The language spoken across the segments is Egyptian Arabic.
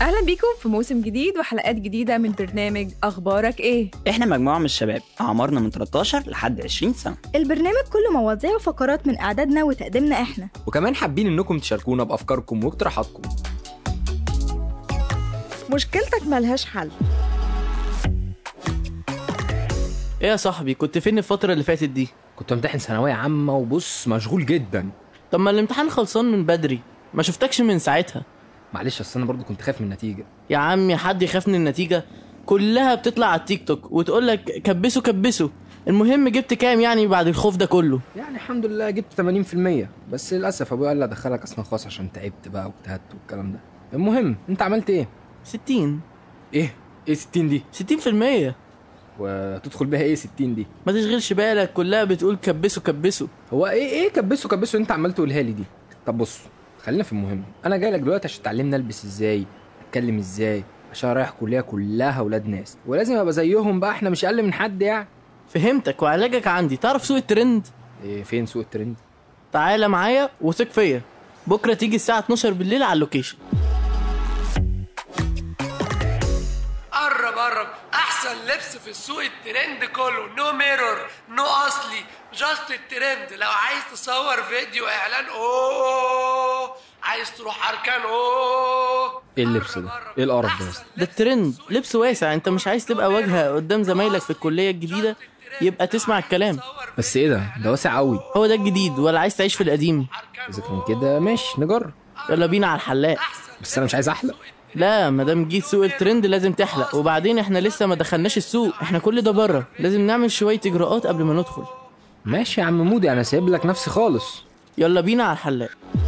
أهلا بيكم في موسم جديد وحلقات جديدة من برنامج أخبارك إيه؟ احنا مجموعة من الشباب أعمارنا من 13 لحد 20 سنة البرنامج كله مواضيع وفقرات من إعدادنا وتقديمنا إحنا وكمان حابين انكم تشاركونا بافكاركم واقتراحاتكم مشكلتك ملهاش حل ايه يا صاحبي كنت فين الفترة اللي فاتت دي؟ كنت امتحن ثانويه عامه وبص مشغول جدا طب ما الامتحان خلصان من بدري ما شفتكش من ساعتها معلش اصل انا برضو كنت خايف من النتيجه يا عمي حد يخاف من النتيجة كلها بتطلع على التيك توك وتقول لك كبسوا كبسوا المهم جبت كام يعني بعد الخوف ده كله يعني الحمد لله جبت 80% بس للاسف ابويا قال لي ادخلك اسنان خاص عشان تعبت بقى واجتهدت والكلام ده المهم انت عملت ايه 60 ايه ايه 60 دي 60% وتدخل بيها ايه 60 دي ما تشغلش بالك كلها بتقول كبسوا كبسوا هو ايه ايه كبسوا كبسوا انت عمال تقولها لي دي طب بص خلينا في المهم انا جاي لك دلوقتي عشان تعلمني البس ازاي اتكلم ازاي عشان رايح كليه كلها ولاد ناس ولازم ابقى زيهم بقى احنا مش اقل من حد يعني فهمتك وعلاجك عندي تعرف سوق الترند إيه فين سوق الترند تعالى معايا وثق فيا بكرة تيجي الساعة 12 بالليل على اللوكيشن قرب قرب احسن لبس في السوق الترند كله نو ميرور نو اصلي جاست الترند لو عايز تصور فيديو اعلان اوه عايز تروح اركان اوه ايه اللبس ده ايه القرف ده يا اسطى؟ ده الترند لبس واسع انت مش عايز تبقى واجهة قدام زمايلك في الكلية الجديدة يبقى تسمع الكلام بس ايه ده ده واسع قوي هو ده الجديد ولا عايز تعيش في القديم اذا كان كده ماشي نجرب يلا بينا على الحلاق بس انا مش عايز احلق لا ما دام جيت سوق الترند لازم تحلق وبعدين احنا لسه ما دخلناش السوق احنا كل ده بره لازم نعمل شويه اجراءات قبل ما ندخل ماشي يا عم مودي انا سايب لك نفسي خالص يلا بينا على الحلاق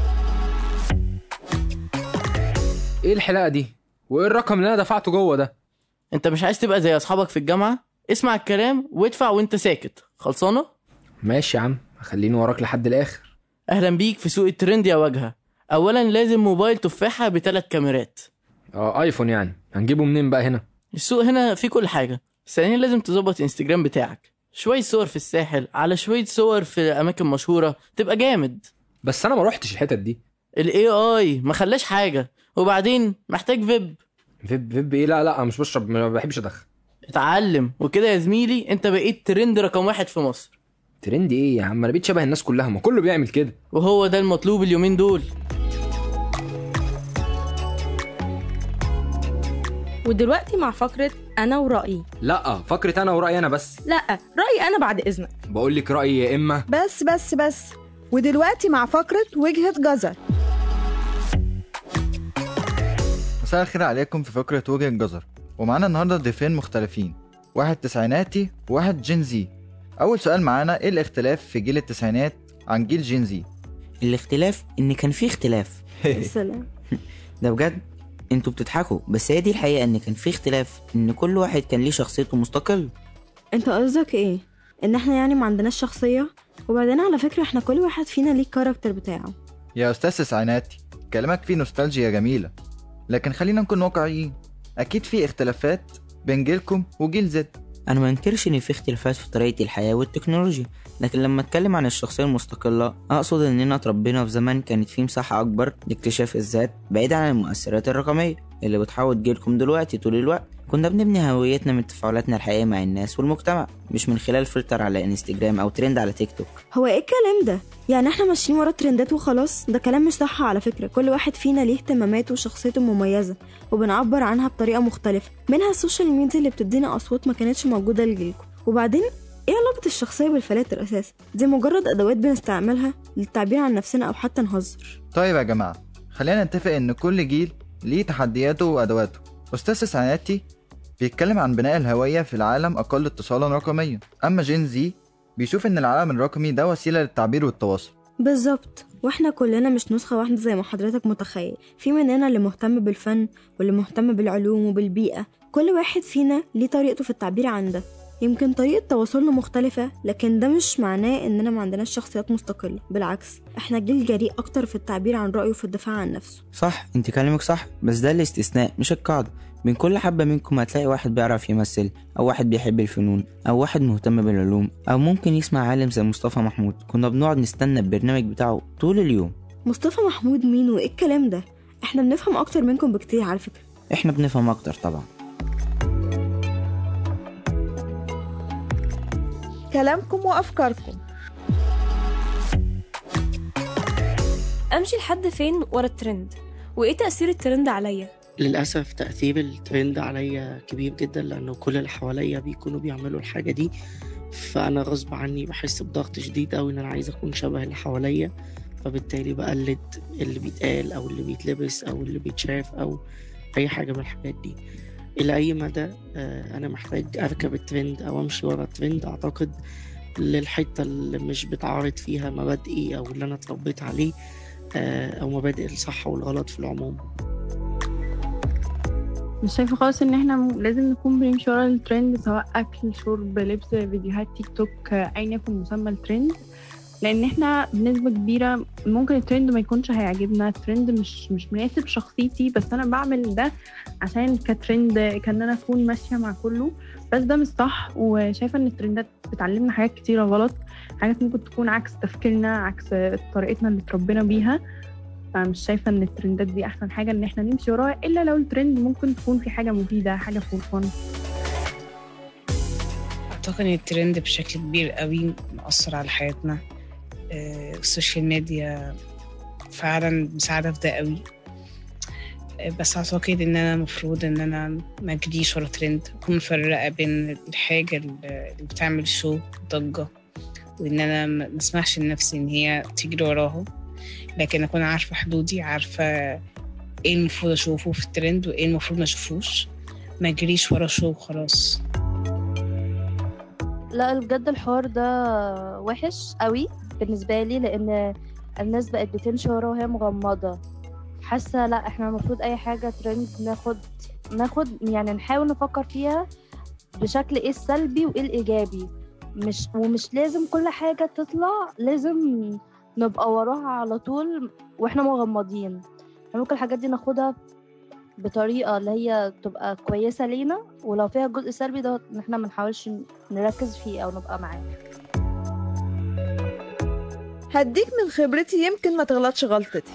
ايه الحلاقه دي وايه الرقم اللي انا دفعته جوه ده انت مش عايز تبقى زي اصحابك في الجامعه اسمع الكلام وادفع وانت ساكت خلصانه ماشي يا عم خليني وراك لحد الاخر اهلا بيك في سوق الترند يا واجهه اولا لازم موبايل تفاحه بثلاث كاميرات اه ايفون يعني هنجيبه منين بقى هنا السوق هنا فيه كل حاجه ثانيا لازم تظبط انستجرام بتاعك شويه صور في الساحل على شويه صور في اماكن مشهوره تبقى جامد بس انا ما روحتش الحتت دي الاي اي ما خلاش حاجه وبعدين محتاج فيب فيب فيب ايه لا لا انا مش بشرب ما بحبش ادخن اتعلم وكده يا زميلي انت بقيت ترند رقم واحد في مصر ترند ايه يا عم انا بقيت شبه الناس كلها ما كله بيعمل كده وهو ده المطلوب اليومين دول ودلوقتي مع فقرة أنا ورأيي لا فكرة انا ورايي انا بس لأ رأيي أنا بعد إذنك بقول لك رايي يا اما بس بس بس ودلوقتي مع فقرة وجهة جزر مساء الخير عليكم في فقرة وجه الجزر ومعانا النهاردة ضيفين مختلفين واحد تسعيناتي وواحد جين زي أول سؤال معانا إيه الاختلاف في جيل التسعينات عن جيل جين زي الاختلاف ان كان في اختلاف سلام ده بجد انتوا بتضحكوا بس هي دي الحقيقه ان كان في اختلاف ان كل واحد كان ليه شخصيته مستقل أنت قصدك إيه؟ إن إحنا يعني ما عندناش شخصية؟ وبعدين على فكرة إحنا كل واحد فينا ليه الكاركتر بتاعه يا أستاذ تسعيناتي كلامك فيه نوستالجيا جميلة لكن خلينا نكون واقعيين أكيد في اختلافات بين جيلكم وجيل زد انا ما انكرش ان في اختلافات في طريقه الحياه والتكنولوجيا لكن لما اتكلم عن الشخصيه المستقله اقصد اننا اتربينا في زمن كانت فيه مساحه اكبر لاكتشاف الذات بعيد عن المؤثرات الرقميه اللي بتحاول تجيلكم دلوقتي طول الوقت كنا بنبني هويتنا من تفاعلاتنا الحقيقيه مع الناس والمجتمع مش من خلال فلتر على انستجرام او ترند على تيك توك هو إيه الكلام ده؟ يعني إحنا ماشيين ورا ترندات وخلاص؟ ده كلام مش صح على فكرة كل واحد فينا ليه اهتماماته وشخصيته المميزة وبنعبر عنها بطريقة مختلفة منها السوشيال ميديا اللي بتدينا أصوات ما كانتش موجودة لجيلكم وبعدين ايه علاقة الشخصية بالفلاتر اساسا؟ دي مجرد ادوات بنستعملها للتعبير عن نفسنا او حتى نهزر طيب يا جماعة خلينا نتفق إن كل جيل ليه تحدياته وأدواته أستاذ تسعيناتي بيتكلم عن بناء الهوية في العالم أقل اتصالا رقميا أما جين زي بيشوف إن العالم الرقمي ده وسيلة للتعبير والتواصل بالظبط واحنا كلنا مش نسخة واحدة زي ما حضرتك متخيل في مننا اللي مهتم بالفن واللي مهتم بالعلوم وبالبيئة كل واحد فينا ليه طريقته في التعبير عن ده يمكن طريقة تواصلنا مختلفة لكن ده مش معناه إننا ما عندناش شخصيات مستقلة بالعكس إحنا جيل جريء أكتر في التعبير عن رأيه في الدفاع عن نفسه صح انت كلامك صح بس ده الاستثناء مش القاعدة بين كل حبة منكم هتلاقي واحد بيعرف يمثل أو واحد بيحب الفنون أو واحد مهتم بالعلوم أو ممكن يسمع عالم زي مصطفى محمود كنا بنقعد نستنى البرنامج بتاعه طول اليوم مصطفى محمود مين وإيه الكلام ده إحنا بنفهم أكتر منكم بكتير على فكرة احنا بنفهم اكتر طبعا كلامكم وأفكاركم امشي لحد فين ورا الترند وايه تاثير الترند عليا للأسف تأثير الترند عليا كبير جدا لأنه كل اللي حواليا بيكونوا بيعملوا الحاجة دي فأنا غصب عني بحس بضغط شديد أوي إن أنا عايز أكون شبه اللي حواليا فبالتالي بقلد اللي بيتقال أو اللي بيتلبس أو اللي بيتشاف أو أي حاجة من الحاجات دي إلى أي مدى آه، أنا محتاج أركب الترند أو أمشي ورا الترند أعتقد للحتة اللي مش بتعارض فيها مبادئي أو اللي أنا اتربيت عليه آه، أو مبادئ الصح والغلط في العموم مش شايفة خالص ان احنا م- لازم نكون بنمشي ورا الترند سواء اكل شرب لبس فيديوهات تيك توك آه، ايا يكن مسمى الترند لان احنا بنسبة كبيرة ممكن الترند ما يكونش هيعجبنا الترند مش مش مناسب شخصيتي بس انا بعمل ده عشان كترند كان انا اكون ماشية مع كله بس ده مش صح وشايفة ان الترندات بتعلمنا حاجات كتيرة غلط حاجات ممكن تكون عكس تفكيرنا عكس طريقتنا اللي اتربينا بيها فمش شايفة ان الترندات دي احسن حاجة ان احنا نمشي وراها الا لو الترند ممكن تكون في حاجة مفيدة حاجة فور فن أعتقد إن الترند بشكل كبير قوي مأثر على حياتنا آه، السوشيال ميديا فعلا مساعدة في ده قوي آه، بس أعتقد إن أنا المفروض إن أنا ما أجريش ورا ترند أكون مفرقة بين الحاجة اللي اللي بتعمل شو ضجة وإن أنا ما ما أسمحش لنفسي إن هي تجري وراها لكن أكون عارفة حدودي عارفة إيه المفروض أشوفه في الترند وإيه المفروض ما أشوفوش ما أجريش ورا شو وخلاص لا بجد الحوار ده وحش قوي بالنسبة لي لأن الناس بقت بتمشي وراه وهي مغمضة حاسة لا احنا المفروض أي حاجة ترند ناخد ناخد يعني نحاول نفكر فيها بشكل ايه السلبي وايه الإيجابي مش ومش لازم كل حاجة تطلع لازم نبقى وراها على طول واحنا مغمضين يعني ممكن الحاجات دي ناخدها بطريقة اللي هي تبقى كويسة لينا ولو فيها جزء سلبي ده ان احنا منحاولش نركز فيه او نبقى معاه هديك من خبرتي يمكن ما تغلطش غلطتي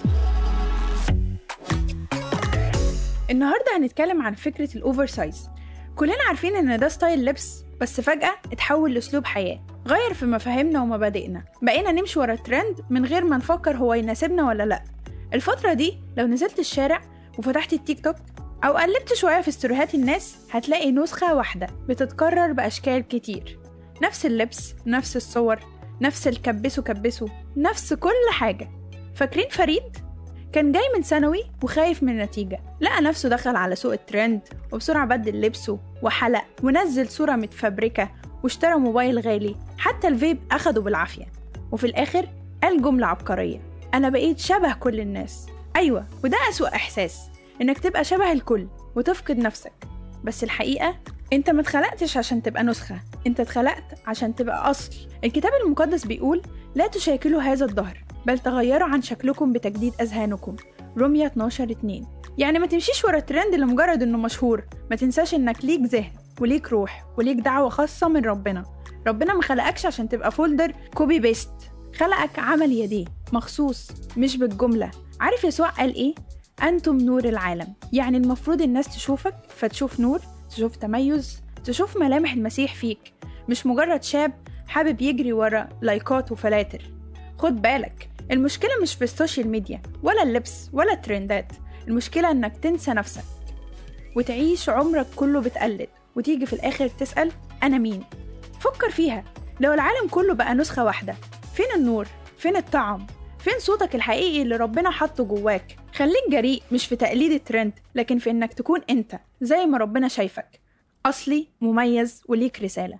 النهارده هنتكلم عن فكرة الأوفر سايز كلنا عارفين إن ده ستايل لبس بس فجأة اتحول لأسلوب حياة غير في مفاهيمنا ومبادئنا بقينا نمشي ورا الترند من غير ما نفكر هو يناسبنا ولا لأ الفترة دي لو نزلت الشارع وفتحت التيك توك أو قلبت شوية في ستوريهات الناس هتلاقي نسخة واحدة بتتكرر بأشكال كتير نفس اللبس نفس الصور نفس الكبسوا كبسوا نفس كل حاجة فاكرين فريد؟ كان جاي من ثانوي وخايف من النتيجة لقى نفسه دخل على سوق الترند وبسرعة بدل لبسه وحلق ونزل صورة متفبركة واشترى موبايل غالي حتى الفيب أخده بالعافية وفي الآخر قال جملة عبقرية أنا بقيت شبه كل الناس أيوة وده أسوأ إحساس إنك تبقى شبه الكل وتفقد نفسك بس الحقيقة أنت ما اتخلقتش عشان تبقى نسخة أنت اتخلقت عشان تبقى أصل الكتاب المقدس بيقول لا تشاكلوا هذا الدهر بل تغيروا عن شكلكم بتجديد أذهانكم رمية 12 2 يعني ما تمشيش ورا الترند لمجرد إنه مشهور ما تنساش إنك ليك ذهن وليك روح وليك دعوة خاصة من ربنا ربنا ما خلقكش عشان تبقى فولدر كوبي بيست خلقك عمل يديه مخصوص مش بالجملة عارف يسوع قال إيه؟ أنتم نور العالم يعني المفروض الناس تشوفك فتشوف نور تشوف تميز تشوف ملامح المسيح فيك مش مجرد شاب حابب يجري ورا لايكات وفلاتر خد بالك المشكلة مش في السوشيال ميديا ولا اللبس ولا الترندات المشكلة إنك تنسى نفسك وتعيش عمرك كله بتقلد وتيجي في الآخر تسأل أنا مين فكر فيها لو العالم كله بقى نسخة واحدة فين النور فين الطعم فين صوتك الحقيقي اللي ربنا حطه جواك خليك جريء مش في تقليد الترند لكن في إنك تكون أنت زي ما ربنا شايفك أصلي مميز وليك رسالة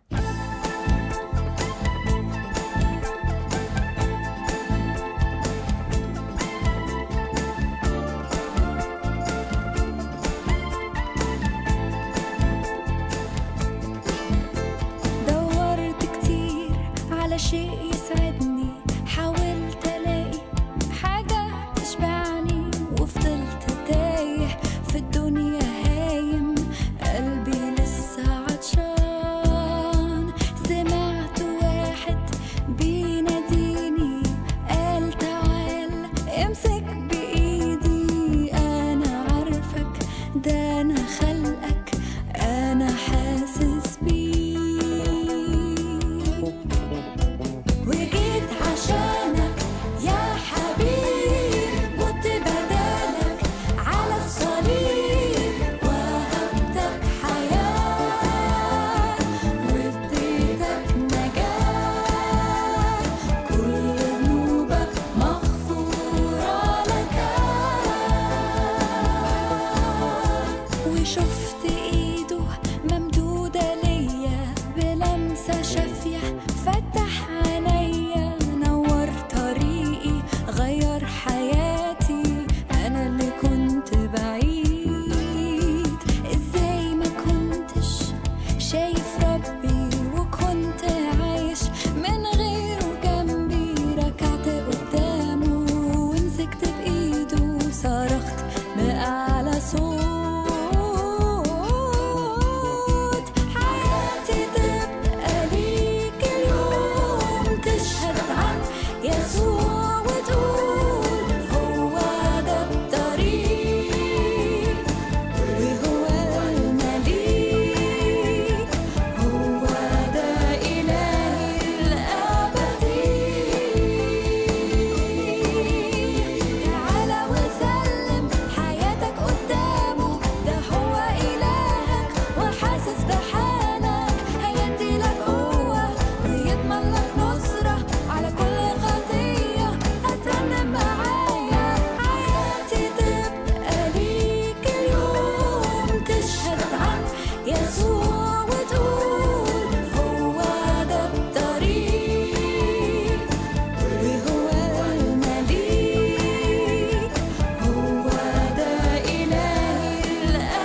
دورت كتير على شيء يسعدني حاولت الاقي حاجة تشبعني وفضلت تايه في الدنيا هايم قلبي لسه عطشان أنا خلقك أنا حاسس بيك وجيت عشانك يا حبيب مت بدالك على الصليب وهبتك حياة واديتك نجاة كل ذنوبك مغفورة لك وشفت ايده ممدودة ليا بلمسة شافية فتح عينيا نور طريقي غير حياتي انا اللي كنت بعيد ازاي ما كنتش شايف ربي وكنت عايش من غيره جنبي ركعت قدامه ومسكت بايده صرخت بأعلى صوت حياتي تبقى ليك اليوم تشهد عن يسوع وتقول هو ده الطريق وهو المليك هو ده إلهي الأبدي تعالى وسلم حياتك قدامه ده هو إلهك وحاسس بحالك هيديلك قوة ويضمن لك نصرة على كل خطية هترنم معايا حياتي تبقى ليك اليوم تشهد عن يسوع وتقول هو ده الطريق وهو المليك هو ده إلهي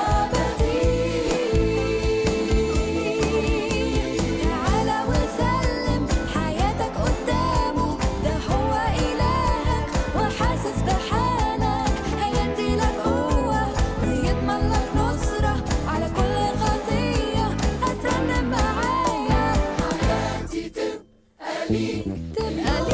الأبدي تعالى وسلم حياتك قدامه ده هو إلهك وحاسس بحالك هيديلك قوة ويضمن لك نصرة على كل خطية هترنم معايا حياتي تبقى ليك تبقى